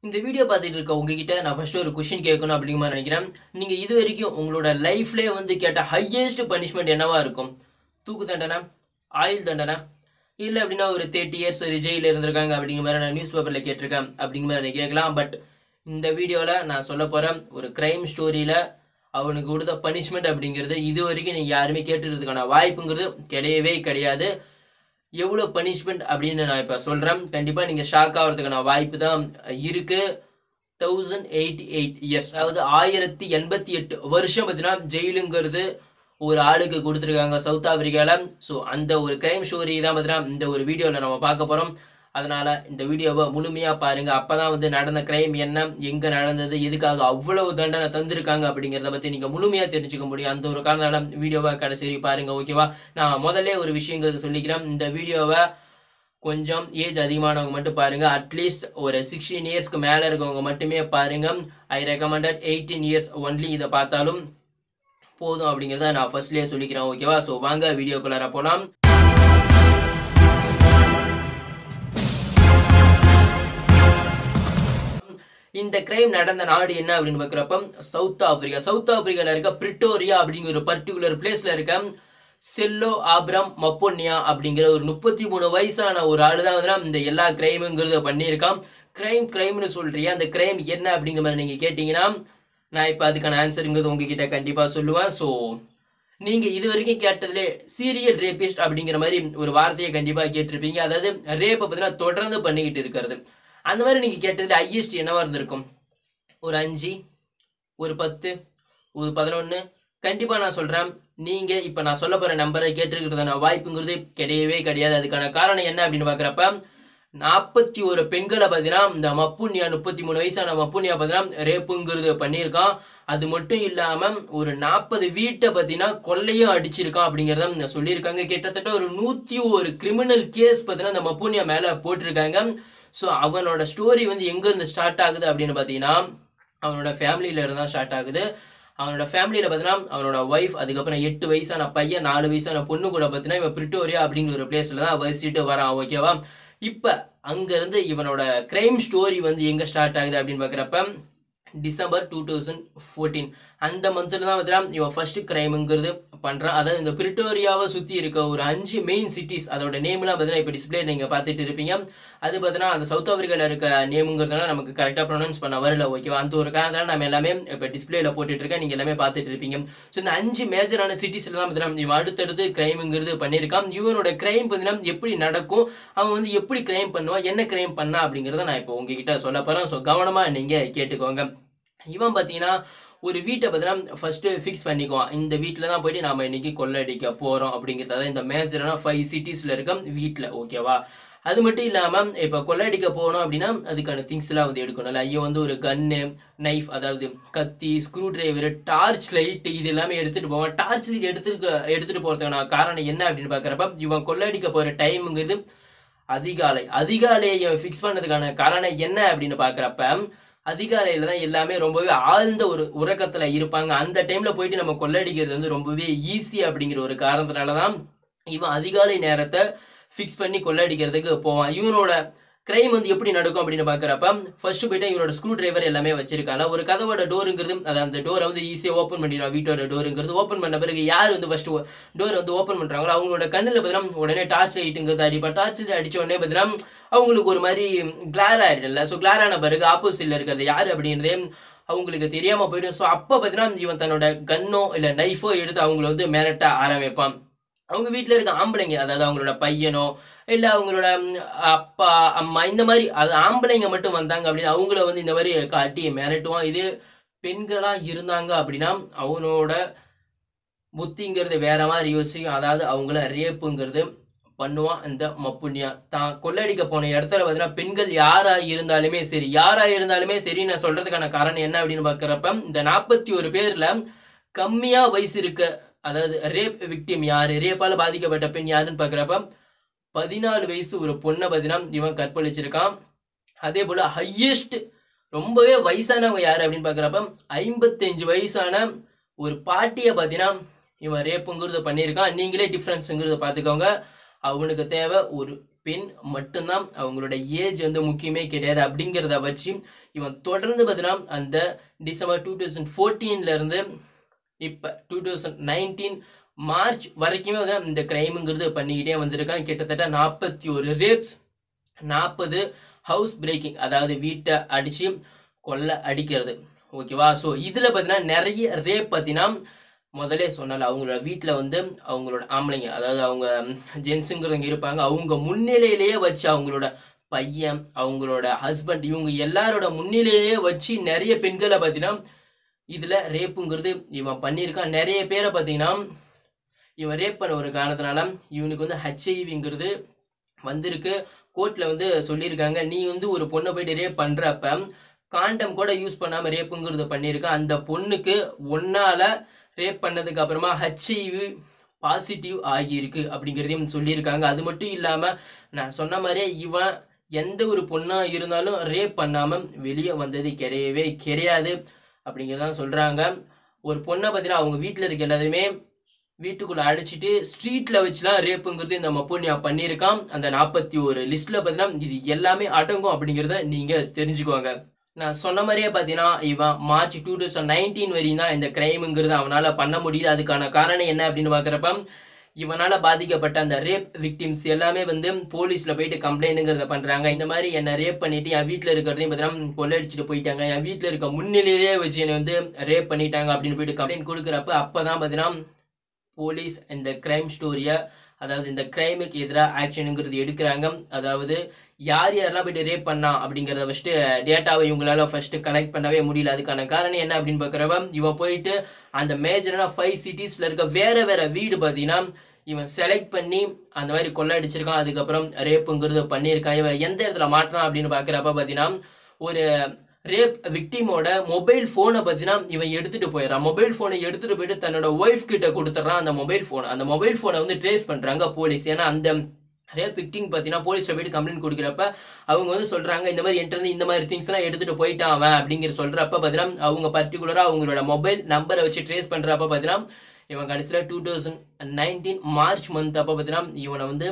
இந்த வீடியோ பார்த்துட்டு இருக்க உங்ககிட்ட நான் ஃபர்ஸ்ட் ஒரு கொஷின் கேட்கணும் அப்படிங்கிற மாதிரி நினைக்கிறேன் நீங்க இது வரைக்கும் உங்களோட லைஃப்லயே வந்து கேட்ட ஹையஸ்ட் பனிஷ்மெண்ட் என்னவா இருக்கும் தூக்கு தண்டனை ஆயுள் தண்டனை இல்லை அப்படின்னா ஒரு தேர்ட்டி இயர்ஸ் ஒரு ஜெயில இருந்திருக்காங்க அப்படிங்கிற மாதிரி நான் நியூஸ் பேப்பரில் கேட்டிருக்கேன் அப்படிங்கிற மாதிரி நீ கேட்கலாம் பட் இந்த வீடியோவில் நான் சொல்ல போகிறேன் ஒரு க்ரைம் ஸ்டோரியில் அவனுக்கு கொடுத்த பனிஷ்மெண்ட் அப்படிங்கிறது இது வரைக்கும் நீங்கள் யாருமே கேட்டுறதுக்கான வாய்ப்புங்கிறது கிடையவே கிடையாது எவ்வளோ பனிஷ்மெண்ட் அப்படின்னு நான் இப்போ சொல்கிறேன் கண்டிப்பாக நீங்கள் ஷாக் ஆகிறதுக்கான வாய்ப்பு தான் இருக்குது தௌசண்ட் எயிட்டி எயிட் இயர்ஸ் அதாவது ஆயிரத்தி எண்பத்தி எட்டு வருஷம் பார்த்தீங்கன்னா ஜெயிலுங்கிறது ஒரு ஆளுக்கு கொடுத்துருக்காங்க சவுத் ஆப்பிரிக்காவில் ஸோ அந்த ஒரு கிரைம் ஸ்டோரி தான் பார்த்தீங்கன்னா இந்த ஒரு வீடியோவில் நம்ம பார்க்க போகிறோம் அதனால் இந்த வீடியோவை முழுமையாக பாருங்கள் அப்போ தான் வந்து நடந்த கிரைம் என்ன எங்கே நடந்தது எதுக்காக அவ்வளவு தண்டனை தந்திருக்காங்க அப்படிங்கிறத பற்றி நீங்கள் முழுமையாக தெரிஞ்சுக்க முடியும் அந்த ஒரு காரணத்தால வீடியோவை கடைசி வரைக்கும் பாருங்கள் ஓகேவா நான் முதல்ல ஒரு விஷயங்கிறது சொல்லிக்கிறேன் இந்த வீடியோவை கொஞ்சம் ஏஜ் அதிகமானவங்க மட்டும் பாருங்க அட்லீஸ்ட் ஒரு சிக்ஸ்டீன் இயர்ஸ்க்கு மேலே இருக்கவங்க மட்டுமே பாருங்க I recommended eighteen years only இதை பார்த்தாலும் போதும் அப்படிங்கிறத நான் ஃபர்ஸ்ட்லேயே சொல்லிக்கிறேன் ஓகேவா ஸோ வாங்க வீடியோக்குள்ளார போகலாம் இந்த கிரைம் நடந்த நாடு என்ன அப்படின்னு பார்க்குறப்ப சவுத் ஆப்பிரிக்கா சவுத் ஆப்பிரிக்காவில் இருக்க பிரிட்டோரியா அப்படிங்கிற ஒரு பர்டிகுலர் பிளேஸ்ல இருக்க செல்லோ ஆப்ரம் மப்போனியா அப்படிங்கிற ஒரு முப்பத்தி மூணு வயசான ஒரு ஆளு தான் வந்து இந்த எல்லா கிரைமுங்கிறத பண்ணியிருக்கான் கிரைம் கிரைம்னு சொல்றியா அந்த கிரைம் என்ன அப்படிங்கிற மாதிரி நீங்க கேட்டீங்கன்னா நான் இப்போ அதுக்கான ஆன்சருங்கிறது உங்ககிட்ட கண்டிப்பா சொல்லுவேன் ஸோ நீங்க இது வரைக்கும் கேட்டதுலே சீரியல் ரேபிஸ்ட் அப்படிங்கிற மாதிரி ஒரு வார்த்தையை கண்டிப்பா கேட்டிருப்பீங்க அதாவது ரேப்பை பார்த்தீங்கன்னா தொடர்ந்து பண்ணிக்கிட்டு இருக்கிறது அந்த மாதிரி நீங்க கேட்டதுல ஹையஸ்ட் என்னவா இருந்திருக்கும் ஒரு அஞ்சு ஒரு பத்து ஒரு பதினொன்று கண்டிப்பா நான் சொல்றேன் நீங்க இப்ப நான் சொல்ல போற நம்பரை கேட்டிருக்கிறதான வாய்ப்புங்கிறது கிடையவே கிடையாது அதுக்கான காரணம் என்ன அப்படின்னு பாக்குறப்ப நாற்பத்தி ஒரு பெண்களை பார்த்தீங்கன்னா இந்த மப்புனியா முப்பத்தி மூணு வயசான மப்புனியா பார்த்தீங்கன்னா ரேப்புங்கிறது பண்ணியிருக்கான் அது மட்டும் இல்லாம ஒரு நாற்பது வீட்டை பார்த்தீங்கன்னா கொள்ளையும் அடிச்சிருக்கான் அப்படிங்கிறத சொல்லியிருக்காங்க கிட்டத்தட்ட ஒரு நூத்தி ஒரு கிரிமினல் கேஸ் பார்த்தீங்கன்னா இந்த மப்புனியா மேல போட்டிருக்காங்க ஸோ அவனோட ஸ்டோரி வந்து எங்கேருந்து ஸ்டார்ட் ஆகுது அப்படின்னு பார்த்தீங்கன்னா அவனோட ஃபேமிலியில இருந்தா ஸ்டார்ட் ஆகுது அவனோட ஃபேமிலியில் பார்த்தீங்கன்னா அவனோட ஒய்ஃப் அதுக்கப்புறம் எட்டு வயசான பையன் நாலு வயசான பொண்ணு கூட பார்த்தீங்கன்னா இவன் பிரிட்டோரியா அப்படிங்கிற ஒரு பிளேஸில் தான் வசிச்சுட்டு வரான் ஓகேவா இப்போ அங்கேருந்து இவனோட கிரைம் ஸ்டோரி வந்து எங்கே ஸ்டார்ட் ஆகுது அப்படின்னு பார்க்குறப்ப டிசம்பர் டூ தௌசண்ட் ஃபோர்டீன் அந்த மந்தில் தான் பார்த்தீங்கன்னா இவன் ஃபர்ஸ்ட் கிரைமுங்கிறது பண்ணுறான் அதாவது இந்த பிரிட்டோரியாவை சுற்றி இருக்க ஒரு அஞ்சு மெயின் சிட்டிஸ் அதோட நேம்லாம் பார்த்தீங்கன்னா இப்போ டிஸ்பிளே நீங்கள் பார்த்துட்டு இருப்பீங்க அது பார்த்தீங்கன்னா அந்த சவுத் ஆப்பிரிக்காவில் இருக்க நேமுங்கிறதுனால நமக்கு கரெக்டாக ப்ரொனவுன்ஸ் பண்ண வரல ஓகேவா அந்த ஒரு காரணத்தால் நம்ம எல்லாமே இப்போ டிஸ்பிளேல போட்டுட்டு இருக்கேன் நீங்கள் எல்லாமே பார்த்துட்டு இருப்பீங்க ஸோ இந்த அஞ்சு மேஜரான சிட்டிஸில் தான் பார்த்தீங்கன்னா இவன் அடுத்தடுத்து கிரைமுங்கிறது பண்ணியிருக்கான் இவனோட கிரைம் பார்த்தீங்கன்னா எப்படி நடக்கும் அவன் வந்து எப்படி கிரைம் பண்ணுவான் என்ன கிரைம் பண்ணா அப்படிங்கிறத நான் இப்போ உங்ககிட்ட சொல்ல போகிறேன் ஸோ கவனமாக நீங்கள் கேட்டுக்கோங்க இவன் பார்த்தீங்கன்னா ஒரு வீட்டை பார்த்தீங்கன்னா ஃபர்ஸ்ட்டு ஃபிக்ஸ் பண்ணிக்குவான் இந்த வீட்டில் தான் போயிட்டு நாம இன்னைக்கு கொள்ளடிக்க போகிறோம் அப்படிங்கிறத இந்த மேஜரான ஃபைவ் சிட்டிஸில் இருக்க வீட்டில் ஓகேவா அது மட்டும் இல்லாமல் இப்போ கொள்ளடிக்க போகணும் அப்படின்னா அதுக்கான திங்ஸ்லாம் வந்து எடுக்கணும்ல ஐயோ வந்து ஒரு கன்னு நைஃப் அதாவது கத்தி ஸ்க்ரூ டிரைவர் டார்ச் லைட் இது எல்லாமே எடுத்துகிட்டு போவான் டார்ச் லைட் எடுத்துருக்க எடுத்துகிட்டு போகிறதுக்கான காரணம் என்ன அப்படின்னு பார்க்குறப்ப இவன் கொள்ளடிக்க போகிற டைமுங்கிறது அதிகாலை அதிகாலையை ஃபிக்ஸ் பண்ணதுக்கான காரணம் என்ன அப்படின்னு பார்க்குறப்ப அதிகாலையில தான் எல்லாமே ரொம்பவே ஆழ்ந்த ஒரு உறக்கத்துல இருப்பாங்க அந்த டைம்ல போயிட்டு நம்ம கொள்ளடிக்கிறது வந்து ரொம்பவே ஈஸி அப்படிங்கிற ஒரு காரணத்தினால தான் இவன் அதிகாலை நேரத்தை ஃபிக்ஸ் பண்ணி கொள்ளடிக்கிறதுக்கு போவான் இவனோட கிரைம் வந்து எப்படி நடக்கும் அப்படின்னு பாக்குறப்ப ஃபர்ஸ்ட் போயிட்டு இவனோட ஸ்க்ரூ டிரைவர் எல்லாமே வச்சிருக்காங்க ஒரு கதவோட டோருங்கிறது அது அந்த டோரை வந்து ஈஸியாக ஓப்பன் பண்ணிடுவான் வீட்டோட டோருங்கிறது ஓப்பன் பண்ண பிறகு யார் வந்து ஃபர்ஸ்ட் டோர் வந்து ஓப்பன் பண்றாங்களோ அவங்களோட கண்ணில் பார்த்தீங்கன்னா உடனே டார்ச் லைட்டுங்கிறது அடிப்பா டார்ச் லைட் அடிச்ச உடனே பார்த்தீங்கன்னா அவங்களுக்கு ஒரு மாதிரி கிளார் ஆயிடும்ல ஸோ கிளார் ஆன பிறகு ஆப்போசிட்ல இருக்கிறது யார் அப்படின்றதே அவங்களுக்கு தெரியாம போயிடும் ஸோ அப்போ பார்த்தீங்கன்னா இவன் தன்னோட கன்னோ இல்லை நைஃபோ எடுத்து அவங்கள வந்து மிரட்ட ஆரம்பிப்பான் அவங்க வீட்டில் இருக்க ஆம்பளைங்க அதாவது அவங்களோட பையனோ இல்லை அவங்களோட அப்பா அம்மா இந்த மாதிரி அது ஆம்பளைங்க மட்டும் வந்தாங்க அப்படின்னா அவங்கள வந்து இந்த மாதிரி காட்டி மிரட்டுவான் இது பெண்களாக இருந்தாங்க அப்படின்னா அவனோட புத்திங்கிறது வேற மாதிரி யோசிக்கும் அதாவது அவங்கள ரேப்புங்கிறது பண்ணுவான் அந்த மப்புண்ணியா தான் கொள்ளடிக்க போன இடத்துல பார்த்தீங்கன்னா பெண்கள் யாரா இருந்தாலுமே சரி யாரா இருந்தாலுமே சரி நான் சொல்றதுக்கான காரணம் என்ன அப்படின்னு பார்க்குறப்ப இந்த நாற்பத்தி ஒரு பேர்ல கம்மியா வயசு இருக்க அதாவது ரேப் விக்டிம் யாரு ரேப்பால பாதிக்கப்பட்ட பெண் யாருன்னு பார்க்குறப்ப பதினாலு வயசு ஒரு பொண்ணை பார்த்தீங்கன்னா இவன் கற்பழிச்சிருக்கான் அதே போல ஹையஸ்ட் ரொம்பவே வயசானவங்க யாரு அப்படின்னு பார்க்குறப்ப ஐம்பத்தஞ்சு வயசான ஒரு பாட்டியை பார்த்தீங்கன்னா இவன் ரேப்புங்கிறத பண்ணியிருக்கான் நீங்களே டிஃப்ரென்ஸுங்கிறத பார்த்துக்கோங்க அவனுக்கு தேவை ஒரு பெண் மட்டும்தான் அவங்களோட ஏஜ் வந்து முக்கியமே கிடையாது அப்படிங்கிறத வச்சு இவன் தொடர்ந்து பார்த்தீங்கன்னா அந்த டிசம்பர் டூ தௌசண்ட் ஃபோர்டீன்லேருந்து இப்போ டூ தௌசண்ட் நைன்டீன் மார்ச் வரைக்குமே வந்து இந்த கிரைமுங்கிறது பண்ணிக்கிட்டே வந்திருக்கான் கிட்டத்தட்ட நாற்பத்தி ஒரு ரேப்ஸ் நாற்பது ஹவுஸ் பிரேக்கிங் அதாவது வீட்டை அடித்து கொல்ல அடிக்கிறது ஓகேவா ஸோ இதில் பார்த்தீங்கன்னா நிறைய ரேப் பார்த்தீங்கன்னா முதலே சொன்னால அவங்களோட வீட்டில் வந்து அவங்களோட ஆம்பளைங்க அதாவது அவங்க ஜென்ஸுங்கிறவங்க இருப்பாங்க அவங்க முன்னிலையிலேயே வச்சு அவங்களோட பையன் அவங்களோட ஹஸ்பண்ட் இவங்க எல்லாரோட முன்னிலையிலேயே வச்சு நிறைய பெண்களை பார்த்தீங்கன்னா இதில் ரேப்புங்கிறது இவன் பண்ணியிருக்கான் நிறைய பேரை பார்த்தீங்கன்னா இவன் ரேப் பண்ண ஒரு காரணத்தினால இவனுக்கு வந்து ஹெச்ஐவிங்கிறது வந்திருக்கு கோர்ட்டில் வந்து சொல்லியிருக்காங்க நீ வந்து ஒரு பொண்ணை போயிட்டு ரேப் பண்ணுறப்ப காண்டம் கூட யூஸ் பண்ணாமல் ரேப்புங்கிறது பண்ணியிருக்க அந்த பொண்ணுக்கு ஒன்னால் ரேப் பண்ணதுக்கு அப்புறமா ஹெச்ஐவி பாசிட்டிவ் ஆகியிருக்கு அப்படிங்கிறதையும் சொல்லியிருக்காங்க அது மட்டும் இல்லாமல் நான் சொன்ன மாதிரியே இவன் எந்த ஒரு பொண்ணாக இருந்தாலும் ரேப் பண்ணாமல் வெளியே வந்தது கிடையவே கிடையாது அப்படிங்கிறதான் சொல்கிறாங்க ஒரு பொண்ணை பார்த்தீங்கன்னா அவங்க வீட்டில் இருக்க எல்லாருமே வீட்டுக்குள்ள அடைச்சிட்டு ஸ்ட்ரீட்ல வச்சுலாம் ரேப்புங்கிறது இந்த மப்போனியா பண்ணியிருக்கான் அந்த நாற்பத்தி ஒரு லிஸ்ட்ல பார்த்தீங்கன்னா இது எல்லாமே அடங்கும் அப்படிங்கிறத நீங்க தெரிஞ்சுக்கோங்க நான் சொன்ன மாதிரியே பார்த்தீங்கன்னா இவன் மார்ச் டூ தௌசண்ட் நைன்டீன் வரையும் தான் இந்த கிரைமுங்கிறது அவனால் பண்ண முடியுது அதுக்கான காரணம் என்ன அப்படின்னு பார்க்குறப்ப இவனால் பாதிக்கப்பட்ட அந்த ரேப் விக்டிம்ஸ் எல்லாமே வந்து போலீஸில் போயிட்டு கம்ப்ளைண்ட்டுங்கிறத பண்ணுறாங்க இந்த மாதிரி என்னை ரேப் பண்ணிட்டு என் வீட்டில் இருக்கிறதையும் பார்த்தீங்கன்னா கொள்ளடிச்சிட்டு போயிட்டாங்க என் வீட்டில் இருக்க முன்னிலையிலேயே வச்சு என்னை வந்து ரேப் பண்ணிட்டாங்க அப்படின்னு போயிட்டு கம்ப்ளைண்ட் கொடுக்குறப்ப அப்போ தான் பார்த்தீங்கன்னா போலீஸ் இந்த கிரைம் ஸ்டோரியை அதாவது இந்த கிரைமுக்கு எதிராக ஆக்ஷனுங்கிறது எடுக்கிறாங்க அதாவது யார் யாரெல்லாம் போயிட்டு ரேப் பண்ணா அப்படிங்கிறத ஃபஸ்ட்டு டேட்டாவை இவங்களால ஃபஸ்ட்டு கனெக்ட் பண்ணவே முடியல அதுக்கான காரணம் என்ன அப்படின்னு பார்க்குறப்ப இவன் போயிட்டு அந்த மேஜரான ஃபைவ் சிட்டிஸில் இருக்க வேற வேற வீடு பார்த்தீங்கன்னா இவன் செலக்ட் பண்ணி அந்த மாதிரி கொள்ளடிச்சிருக்கான் அதுக்கப்புறம் ரேப்புங்கிறது பண்ணியிருக்கான் இவன் எந்த இடத்துல மாட்டுறான் அப்படின்னு பார்க்குறப்ப பார்த்தீங்கன்னா ஒரு ரேப் விக்டிமோட மொபைல் ஃபோனை பார்த்தீங்கன்னா இவன் எடுத்துட்டு போயிடறான் மொபைல் ஃபோனை எடுத்துட்டு போயிட்டு தன்னோட ஒய்ஃப் கிட்ட கொடுத்துட்றான் அந்த மொபைல் ஃபோன் அந்த மொபைல் ஃபோனை வந்து ட்ரேஸ் பண்றாங்க போலீஸ் ஏன்னா அந்த ரேப் விக்டிங் பார்த்தீங்கன்னா போலீஸில் போயிட்டு கம்ப்ளைண்ட் கொடுக்குறப்ப அவங்க வந்து சொல்றாங்க இந்த மாதிரி என்கிட்ட இருந்து இந்த மாதிரி திங்ஸ்லாம் எடுத்துட்டு போயிட்டான் அவன் அப்படிங்கிற சொல்றப்ப பார்த்தீங்கன்னா அவங்க பர்டிகுலராக அவங்களோட மொபைல் நம்பரை வச்சு ட்ரேஸ் பண்றப்ப பார்த்தீங்கன்னா இவன் கடைசியில் two thousand nineteen March month அப்போ பார்த்தீங்கன்னா இவனை வந்து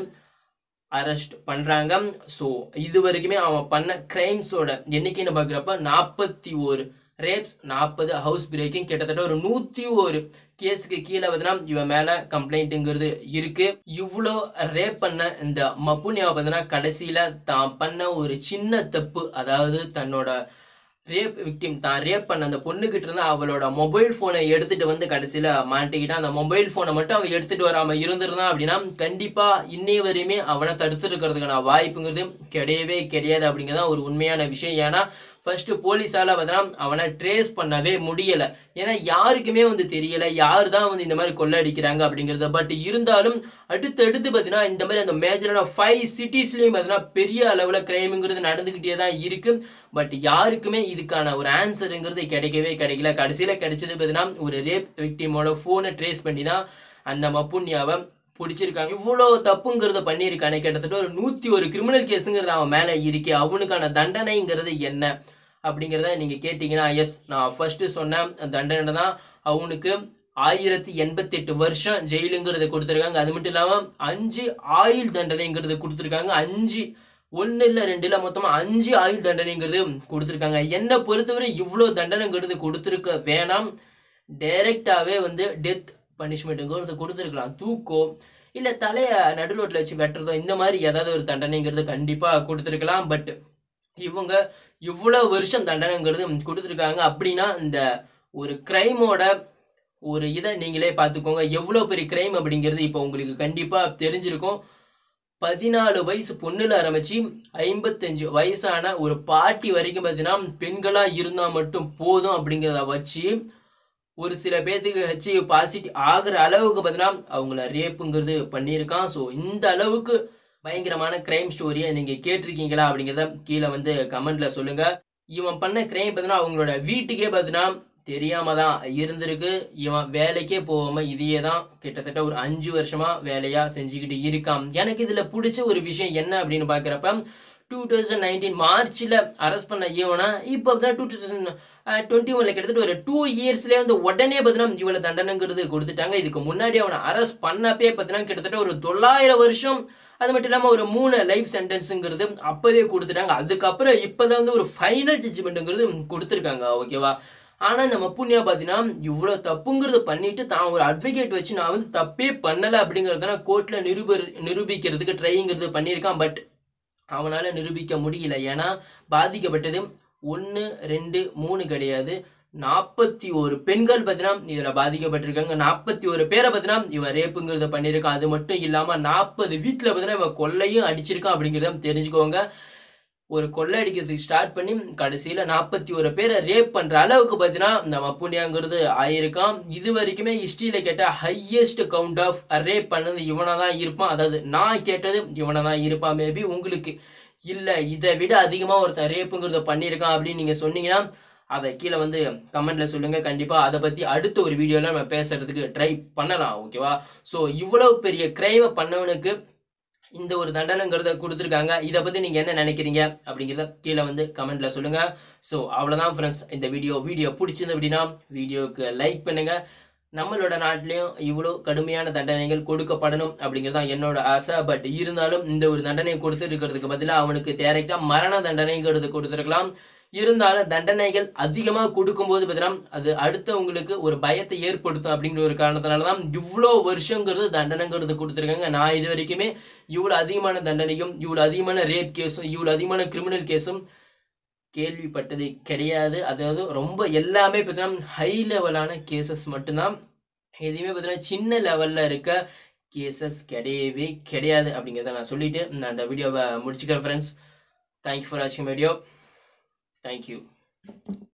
அரெஸ்ட் பண்ணுறாங்க ஸோ இது வரைக்குமே அவன் பண்ண கிரைம்ஸோட எண்ணிக்கைன்னு பார்க்குறப்ப நாற்பத்தி ஒரு ரேப்ஸ் நாற்பது ஹவுஸ் பிரேக்கிங் கிட்டத்தட்ட ஒரு நூற்றி ஒரு கேஸுக்கு கீழே பார்த்தீங்கன்னா இவன் மேலே கம்ப்ளைண்ட்டுங்கிறது இருக்கு இவ்வளோ ரேப் பண்ண இந்த மப்புனியாவை பார்த்தீங்கன்னா கடைசியில் தான் பண்ண ஒரு சின்ன தப்பு அதாவது தன்னோட ரேப் விக்டிம் தான் ரேப் பண்ண அந்த பொண்ணுகிட்ட இருந்து அவளோட மொபைல் ஃபோனை எடுத்துட்டு வந்து கடைசியில் மாட்டிக்கிட்டான் அந்த மொபைல் ஃபோனை மட்டும் அவன் எடுத்துட்டு வராம இருந்திருந்தான் அப்படின்னா கண்டிப்பா இன்னைய வரையுமே அவனை தடுத்துட்டு இருக்கிறதுக்கான வாய்ப்புங்கிறது கிடையவே கிடையாது அப்படிங்கிறதான் ஒரு உண்மையான விஷயம் ஏன்னா ஃபர்ஸ்ட் போலீஸால பார்த்தீங்கன்னா அவனை ட்ரேஸ் பண்ணவே முடியல ஏன்னா யாருக்குமே வந்து தெரியல யார் தான் வந்து இந்த மாதிரி கொள்ளடிக்கிறாங்க அப்படிங்கிறத பட் இருந்தாலும் அடுத்து அடுத்து பார்த்தீங்கன்னா இந்த மாதிரி அந்த மேஜரான ஃபைவ் சிட்டிஸ்லையும் பார்த்தீங்கன்னா பெரிய அளவில் கிரைமுங்கிறது நடந்துக்கிட்டே தான் இருக்கு பட் யாருக்குமே இதுக்கான ஒரு ஆன்சருங்கிறது கிடைக்கவே கிடைக்கல கடைசியில் கிடைச்சது பார்த்தீங்கன்னா ஒரு ரேப் விக்டிமோட ஃபோனை ட்ரேஸ் பண்ணி தான் அந்த மப்புண்ணியாவை பிடிச்சிருக்காங்க இவ்வளோ தப்புங்கிறத பண்ணியிருக்கானே கிட்டத்தட்ட ஒரு நூற்றி ஒரு கிரிமினல் கேஸுங்கிறது அவன் மேலே இருக்கே அவனுக்கான தண்டனைங்கிறது என்ன அப்படிங்கிறத நீங்கள் கேட்டிங்கன்னா எஸ் நான் ஃபர்ஸ்ட்டு சொன்ன தண்டனை தான் அவனுக்கு ஆயிரத்தி எண்பத்தெட்டு வருஷம் ஜெயிலுங்கிறத கொடுத்துருக்காங்க அது மட்டும் இல்லாமல் அஞ்சு ஆயுள் தண்டனைங்கிறது கொடுத்துருக்காங்க அஞ்சு ஒன்று இல்லை ரெண்டு இல்லை மொத்தமாக அஞ்சு ஆயுள் தண்டனைங்கிறது கொடுத்துருக்காங்க என்னை பொறுத்தவரை இவ்வளோ தண்டனைங்கிறது கொடுத்துருக்க வேணாம் டைரெக்டாகவே வந்து டெத் பனிஷ்மெண்ட்டுங்கிறது கொடுத்துருக்கலாம் தூக்கம் இல்லை தலையை நடுரோட்டில் வச்சு வெட்டுறதோ இந்த மாதிரி ஏதாவது ஒரு தண்டனைங்கிறது கண்டிப்பாக கொடுத்துருக்கலாம் பட் இவங்க இவ்வளோ வருஷம் தண்டனைங்கிறது கொடுத்துருக்காங்க அப்படின்னா இந்த ஒரு கிரைமோட ஒரு இதை நீங்களே பார்த்துக்கோங்க எவ்வளோ பெரிய கிரைம் அப்படிங்கிறது இப்போ உங்களுக்கு கண்டிப்பாக தெரிஞ்சிருக்கும் பதினாலு வயசு பொண்ணுல ஆரம்பிச்சு ஐம்பத்தஞ்சு வயசான ஒரு பாட்டி வரைக்கும் பார்த்தீங்கன்னா பெண்களாக இருந்தால் மட்டும் போதும் அப்படிங்கிறத வச்சு ஒரு சில பேர்த்துக்கு ஹெச்ஐவி பாசிட்டிவ் ஆகிற அளவுக்கு பார்த்தீங்கன்னா அவங்கள ரேப்புங்கிறது பண்ணியிருக்கான் ஸோ இந்த அளவுக்கு பயங்கரமான கிரைம் ஸ்டோரியை நீங்கள் கேட்டிருக்கீங்களா அப்படிங்கிறத கீழே வந்து கமெண்ட்ல சொல்லுங்க இவன் பண்ண கிரைம் பார்த்தீங்கன்னா அவங்களோட வீட்டுக்கே பார்த்தீங்கன்னா தெரியாம தான் இருந்திருக்கு இவன் வேலைக்கே போகாம இதையே தான் கிட்டத்தட்ட ஒரு அஞ்சு வருஷமா வேலையா செஞ்சுக்கிட்டு இருக்கான் எனக்கு இதுல பிடிச்ச ஒரு விஷயம் என்ன அப்படின்னு பாக்குறப்ப டூ தௌசண்ட் நைன்டீன் மார்ச்சில் அரெஸ்ட் பண்ண இவனை இப்போ தான் டூ தௌசண்ட் டுவெண்ட்டி ஒன்ல கிட்டத்தட்ட ஒரு டூ இயர்ஸ்லேயே வந்து உடனே பார்த்தீங்கன்னா இவ்வளோ தண்டனைங்கிறது கொடுத்துட்டாங்க இதுக்கு முன்னாடி அவனை அரெஸ்ட் பண்ணப்பே பார்த்தீங்கன்னா கிட்டத்தட்ட ஒரு தொள்ளாயிரம் வருஷம் அது மட்டும் இல்லாமல் ஒரு மூணு லைஃப் சென்டென்ஸுங்கிறது அப்போவே கொடுத்துட்டாங்க அதுக்கப்புறம் இப்போதான் வந்து ஒரு ஃபைனல் ஜட்ஜ்மெண்ட்டுங்கிறது கொடுத்துருக்காங்க ஓகேவா ஆனால் நம்ம புண்ணியா பார்த்தீங்கன்னா இவ்வளோ தப்புங்கிறது பண்ணிட்டு தான் ஒரு அட்வொகேட் வச்சு நான் வந்து தப்பே பண்ணலை அப்படிங்கிறத கோர்ட்டில் நிரூப நிரூபிக்கிறதுக்கு ட்ரைங்கிறது பண்ணியிருக்கான் பட் அவனால் நிரூபிக்க முடியல ஏன்னா பாதிக்கப்பட்டது ஒன்று ரெண்டு மூணு கிடையாது நாற்பத்தி ஒரு பெண்கள் பார்த்தீங்கன்னா இதில் பாதிக்கப்பட்டிருக்காங்க நாற்பத்தி ஒரு பேரை பார்த்தீங்கன்னா இவன் ரேப்புங்கிறத பண்ணியிருக்கான் அது மட்டும் இல்லாமல் நாற்பது வீட்டில் பார்த்தீங்கன்னா இவன் கொள்ளையும் அடிச்சிருக்கான் அப்படிங்கிறத தெரிஞ்சுக்கோங்க ஒரு கொள்ளை அடிக்கிறதுக்கு ஸ்டார்ட் பண்ணி கடைசியில் நாற்பத்தி ஒரு பேரை ரேப் பண்ணுற அளவுக்கு பார்த்தீங்கன்னா இந்த மப்புனியாங்கிறது ஆயிருக்கான் இது வரைக்குமே ஹிஸ்ட்ரியில் கேட்ட ஹையஸ்ட் கவுண்ட் ஆஃப் ரேப் பண்ணது இவனை தான் இருப்பான் அதாவது நான் கேட்டது இவனை தான் இருப்பான் மேபி உங்களுக்கு இல்லை இதை விட அதிகமாக ஒருத்தன் ரேப்புங்கிறத பண்ணியிருக்கான் அப்படின்னு நீங்கள் சொன்னீங்கன்னா அதை கீழே வந்து கமெண்ட்ல சொல்லுங்க கண்டிப்பா அதை பத்தி அடுத்த ஒரு வீடியோல நம்ம பேசுறதுக்கு ட்ரை பண்ணலாம் ஓகேவா ஸோ இவ்வளவு பெரிய கிரைமை பண்ணவனுக்கு இந்த ஒரு தண்டனைங்கிறத கொடுத்துருக்காங்க இதை பத்தி நீங்க என்ன நினைக்கிறீங்க அப்படிங்கிறத கீழே வந்து கமெண்ட்ல சொல்லுங்க ஸோ அவ்வளோதான் ஃப்ரெண்ட்ஸ் இந்த வீடியோ வீடியோ பிடிச்சிருந்த அப்படின்னா வீடியோக்கு லைக் பண்ணுங்க நம்மளோட நாட்டிலையும் இவ்வளோ கடுமையான தண்டனைகள் கொடுக்கப்படணும் அப்படிங்கிறது தான் என்னோட ஆசை பட் இருந்தாலும் இந்த ஒரு தண்டனை கொடுத்துருக்கிறதுக்கு பதிலாக அவனுக்கு டேரெக்டாக மரண தண்டனைங்கிறது கொடுத்துருக்கலாம் இருந்தாலும் தண்டனைகள் அதிகமாக கொடுக்கும்போது பார்த்தீங்கன்னா அது அடுத்தவங்களுக்கு ஒரு பயத்தை ஏற்படுத்தும் அப்படிங்கிற ஒரு காரணத்தினால தான் இவ்வளோ வருஷங்கிறது தண்டனைங்கிறது கொடுத்துருக்காங்க நான் இது வரைக்குமே இவ்வளோ அதிகமான தண்டனையும் இவ்வளோ அதிகமான ரேப் கேஸும் இவ்வளோ அதிகமான கிரிமினல் கேஸும் கேள்விப்பட்டது கிடையாது அதாவது ரொம்ப எல்லாமே பார்த்தீங்கன்னா ஹை லெவலான கேசஸ் மட்டும்தான் எதுவுமே பார்த்தீங்கன்னா சின்ன லெவலில் இருக்க கேசஸ் கிடையவே கிடையாது அப்படிங்கிறத நான் சொல்லிட்டு நான் அந்த வீடியோவை முடிச்சுக்கிறேன் ஃப்ரெண்ட்ஸ் தேங்க்யூ ஃபார் வாட்சிங் வீடியோ தேங்க்யூ